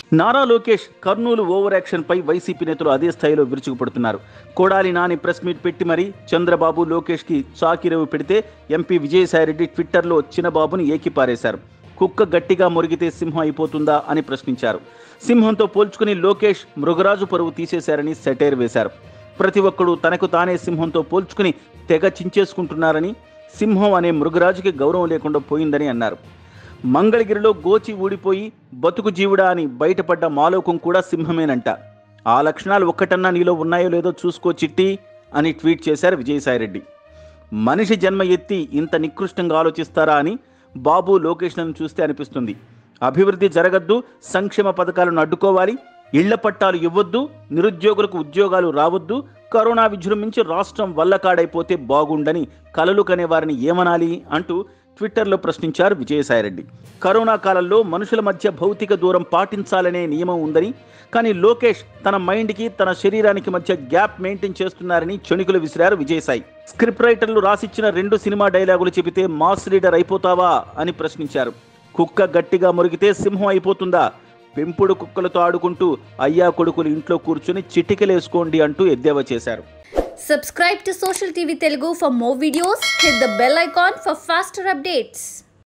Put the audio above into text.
Nara Lokesh Kurnool over action పై వైసీపీ నేతలు అదే స్థాయిలో విరుచుకుపడుతున్నారు కోడాలి నాని ప్రెస్ మీట్ పెట్టి మరీ చంద్రబాబు లోకేష్ కి చాకిరేవు పెడితే ఎంపీ విజయసాయిరెడ్డి ట్విట్టర్లో చిన్నబాబుని ఏకిపారేశారు కుక్క గట్టిగా మురిగితే సింహం అయిపోతుందా అని ప్రశ్నించారు సింహంతో పోల్చుకుని లోకేష్ మృగరాజు పరువు తీసేశారని సెటైర్ వేశారు ప్రతి ఒక్కడు తనకు తానే సింహంతో పోల్చుకుని తెగ చించేసుకుంటున్నారని సింహం అనే మృగరాజుకి గౌరవం లేకుండా పోయిందని అన్నారు మంగళగిరిలో గోచి ఊడిపోయి బతుకు జీవుడా అని బయటపడ్డ మాలోకం కూడా సింహమేనంట ఆ లక్షణాలు ఒక్కటన్నా నీలో ఉన్నాయో లేదో చూసుకో చిట్టి అని ట్వీట్ చేశారు విజయసాయిరెడ్డి మనిషి జన్మ ఎత్తి ఇంత నికృష్టంగా ఆలోచిస్తారా అని బాబు లోకేష్లను చూస్తే అనిపిస్తుంది అభివృద్ధి జరగద్దు సంక్షేమ పథకాలను అడ్డుకోవాలి ఇళ్ల పట్టాలు ఇవ్వొద్దు నిరుద్యోగులకు ఉద్యోగాలు రావద్దు కరోనా విజృంభించి రాష్ట్రం వల్లకాడైపోతే బాగుండని కలలు కనే వారిని ఏమనాలి అంటూ ట్విట్టర్లో ప్రశ్నించారు విజయసాయిరెడ్డి కరోనా కాలంలో మనుషుల మధ్య భౌతిక దూరం పాటించాలనే నియమం ఉందని కానీ లోకేష్ తన మైండ్కి తన శరీరానికి మధ్య గ్యాప్ మెయింటైన్ చేస్తున్నారని చెణుకులు విసిరారు విజయసాయి స్క్రిప్ట్ రైటర్లు రాసిచ్చిన రెండు సినిమా డైలాగులు చెబితే మాస్ లీడర్ అయిపోతావా అని ప్రశ్నించారు కుక్క గట్టిగా మురిగితే సింహం అయిపోతుందా పెంపుడు కుక్కలతో ఆడుకుంటూ అయ్యా కొడుకులు ఇంట్లో కూర్చుని చిటికలేసుకోండి అంటూ ఎద్దేవా చేశారు Subscribe to Social TV Telugu for more videos. Hit the bell icon for faster updates.